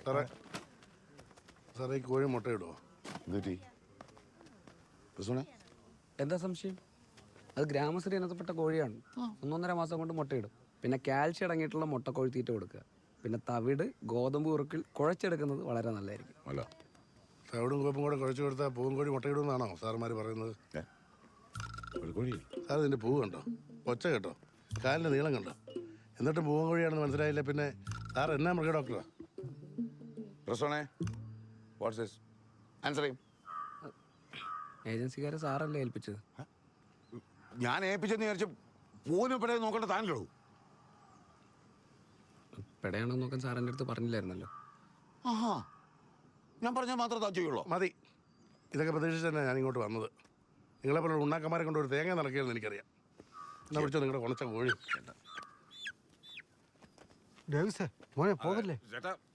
സാറേ സാറേ ഈ കോഴി മുട്ടയിടുമോ എന്തുപറ്റി പ്രസൂണേ എന്താ സംശയം അത് ഗ്രാമശ്രീ ഇനത്തിൽപ്പെട്ട കോഴിയാണ് ഒന്നൊന്നര മാസം കൊണ്ട് മുട്ടയിടും പിന്നെ കാൽഷ്യം അടങ്ങിയിട്ടുള്ള മുട്ടക്കോഴി തീറ്റ കൊടുക്കുക പിന്നെ തവിട് ഗോതമ്പ് കുറുക്കിൽ കുഴച്ചെടുക്കുന്നത് വളരെ നല്ലതായിരിക്കും അല്ല തവിടും കോപ്പും കൂടെ കുഴച്ച് കൊടുത്താൽ പൂവും കോഴി മുട്ടയിടുമെന്നാണോ സാറുമാർ പറയുന്നത് ഏ ഒരു കോഴി സാർ ഇതിൻ്റെ പൂവ് കണ്ടോ ഒച്ച കേട്ടോ കാലിൻ്റെ നീളം കണ്ടോ എന്നിട്ടും പൂവൻ കോഴിയാണെന്ന് മനസ്സിലായില്ല പിന്നെ സാർ എന്നാ മൃഗ ഡോക്ടറാ പ്രസൂണേ വാട്ട്സ് ദിസ് ആൻസർ ചെയ്യും ഏജൻസിക്കാരെ സാറല്ലേ ഏൽപ്പിച്ചത് ഞാൻ ഏൽപ്പിച്ചെന്ന് വിചാരിച്ചു പൂവിനെ പെടേ നോക്കേണ്ട താനല്ലോ പെടയാണോ നോക്കാൻ സാർ എൻ്റെ അടുത്ത് പറഞ്ഞില്ലായിരുന്നല്ലോ ആഹാ ഞാൻ പറഞ്ഞാൽ മാത്രം താൻ ചെയ്യുള്ളൂ മതി ഇതൊക്കെ പ്രതീക്ഷിച്ച് തന്നെ ഞാൻ ഇങ്ങോട്ട് വന്നത് നിങ്ങളെപ്പോലുള്ള ഉണ്ണാക്കന്മാരെ കൊണ്ട് ഒരു തേങ്ങ നടക്കിയെന്ന് എനിക്കറിയാം എന്നാ വിളിച്ചോ നിങ്ങളുടെ കുണച്ച കോഴി ഡേവിസേ മോനെ പോകല്ലേ ചേട്ടാ